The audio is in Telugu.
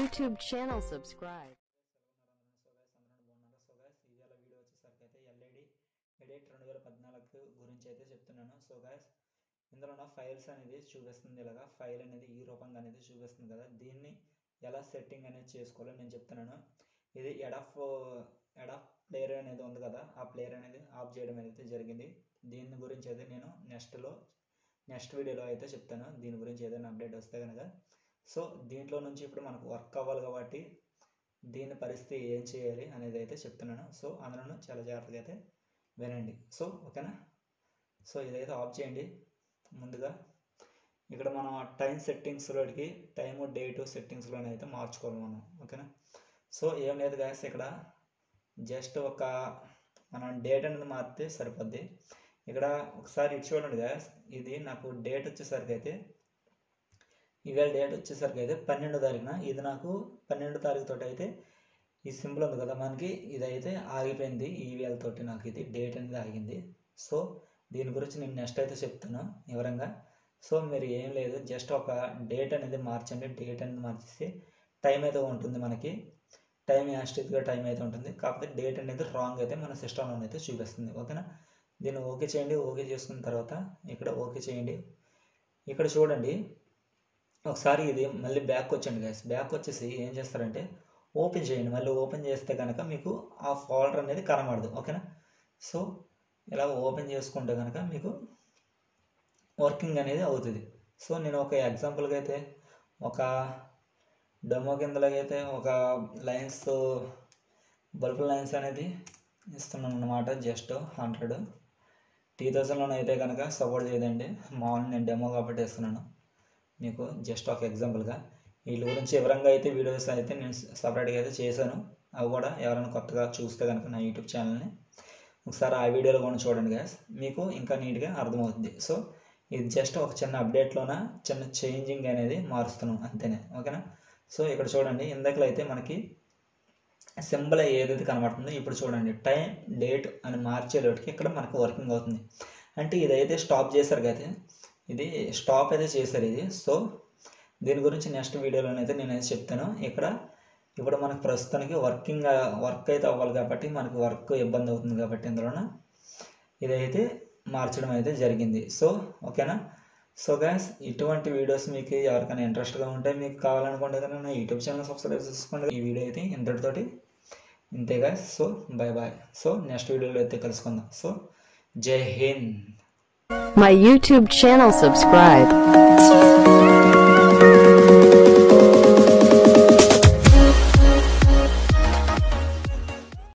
YouTube channel subscribe. So guys ఇవాళ వీడియో వచ్చేసరికి అయితే ఎల్ఈడి ఎడిట్ రెండు వేల పద్నాలుగు గురించి అయితే చెప్తున్నాను సో గైస్ ఇందులో ఉన్న ఫైల్స్ అనేది చూపిస్తుంది ఇలాగా ఫైల్ అనేది ఈ రూపంగా అనేది చూపిస్తుంది కదా దీన్ని ఎలా సెట్టింగ్ అనేది చేసుకోవాలో నేను చెప్తున్నాను ఇది ఎడఫ్ ఎడఫ్ ప్లేయర్ అనేది ఉంది కదా ఆ ప్లేయర్ అనేది ఆఫ్ చేయడం అయితే జరిగింది దీని గురించి అయితే నేను నెక్స్ట్లో నెక్స్ట్ వీడియోలో అయితే చెప్తాను దీని గురించి ఏదైనా అప్డేట్ వస్తే కనుక సో దీంట్లో నుంచి ఇప్పుడు మనకు వర్క్ అవ్వాలి కాబట్టి దీని పరిస్థితి ఏం చేయాలి అనేది అయితే చెప్తున్నాను సో అందులో చాలా జాగ్రత్తగా అయితే వినండి సో ఓకేనా సో ఇదైతే ఆఫ్ చేయండి ముందుగా ఇక్కడ మనం టైం సెట్టింగ్స్లోకి టైము డేటు సెట్టింగ్స్లోనే అయితే మార్చుకోవాలి మనం ఓకేనా సో ఏం లేదు గ్యాస్ ఇక్కడ జస్ట్ ఒక మనం డేట్ అనేది మారితే సరిపోద్ది ఇక్కడ ఒకసారి ఇటు చూడండి గ్యాస్ ఇది నాకు డేట్ వచ్చేసరికి అయితే ఇవాళ డేట్ వచ్చేసరికి అయితే పన్నెండో తారీఖున ఇది నాకు పన్నెండో తారీఖు తోటి అయితే ఈ సింబల్ ఉంది కదా మనకి ఇదైతే ఆగిపోయింది ఈ వేలతోటి నాకు ఇది డేట్ అనేది ఆగింది సో దీని గురించి నేను నెక్స్ట్ అయితే చెప్తాను వివరంగా సో మీరు ఏం లేదు జస్ట్ ఒక డేట్ అనేది మార్చండి డేట్ అనేది మార్చేసి టైం అయితే ఉంటుంది మనకి టైం యాస్టిక్గా టైం అయితే ఉంటుంది కాకపోతే డేట్ అనేది రాంగ్ అయితే మన సిస్టంలో అయితే చూపిస్తుంది ఓకేనా దీన్ని ఓకే చేయండి ఓకే చేసుకున్న తర్వాత ఇక్కడ ఓకే చేయండి ఇక్కడ చూడండి ఒకసారి ఇది మళ్ళీ బ్యాక్ వచ్చండి గైస్ బ్యాక్ వచ్చేసి ఏం చేస్తారంటే ఓపెన్ చేయండి మళ్ళీ ఓపెన్ చేస్తే కనుక మీకు ఆ ఫోల్డర్ అనేది కనబడదు ఓకేనా సో ఇలా ఓపెన్ చేసుకుంటే కనుక మీకు వర్కింగ్ అనేది అవుతుంది సో నేను ఒక ఎగ్జాంపుల్గా అయితే ఒక డెమో కిందలాగా అయితే ఒక లైన్స్ బల్బ్ లైన్స్ అనేది ఇస్తున్నాను అనమాట జస్ట్ హండ్రెడ్ టీ థౌజండ్లోనే అయితే కనుక సపోర్ట్ చేయదండి మామూలు నేను డెమో కాబట్టి ఇస్తున్నాను మీకు జస్ట్ ఒక ఎగ్జాంపుల్గా వీళ్ళ గురించి వివరంగా అయితే వీడియోస్ అయితే నేను సపరేట్గా అయితే చేశాను అవి కూడా ఎవరైనా కొత్తగా చూస్తే కనుక నా యూట్యూబ్ ఛానల్ని ఒకసారి ఆ వీడియోలో కూడా చూడండి గ్యాస్ మీకు ఇంకా నీట్గా అర్థమవుతుంది సో ఇది జస్ట్ ఒక చిన్న అప్డేట్లోన చిన్న చేంజింగ్ అనేది మారుస్తున్నాం అంతేనే ఓకేనా సో ఇక్కడ చూడండి ఇందాకలో అయితే మనకి సింబల్ ఏదైతే కనబడుతుందో ఇప్పుడు చూడండి టైం డేట్ అని మార్చేలోటికి ఇక్కడ మనకు వర్కింగ్ అవుతుంది అంటే ఇదైతే స్టాప్ చేశారు కదా ఇది స్టాప్ అయితే చేశారు ఇది సో దీని గురించి నెక్స్ట్ వీడియోలో అయితే నేనైతే చెప్తాను ఇక్కడ ఇప్పుడు మనకు ప్రస్తుతానికి వర్కింగ్ వర్క్ అయితే అవ్వాలి కాబట్టి మనకు వర్క్ ఇబ్బంది అవుతుంది కాబట్టి ఇందులోన ఇదైతే మార్చడం అయితే జరిగింది సో ఓకేనా సో గ్యాస్ ఇటువంటి వీడియోస్ మీకు ఎవరికైనా ఇంట్రెస్ట్గా ఉంటే మీకు కావాలనుకుంటే కనుక నా యూట్యూబ్ ఛానల్ సబ్స్క్రైబ్ చేసుకోండి ఈ వీడియో అయితే ఇంతటితోటి ఇంతే guys so bye bye so next వీడియోలో అయితే కలుసుకుందాం సో జై Hind My YouTube channel subscribe.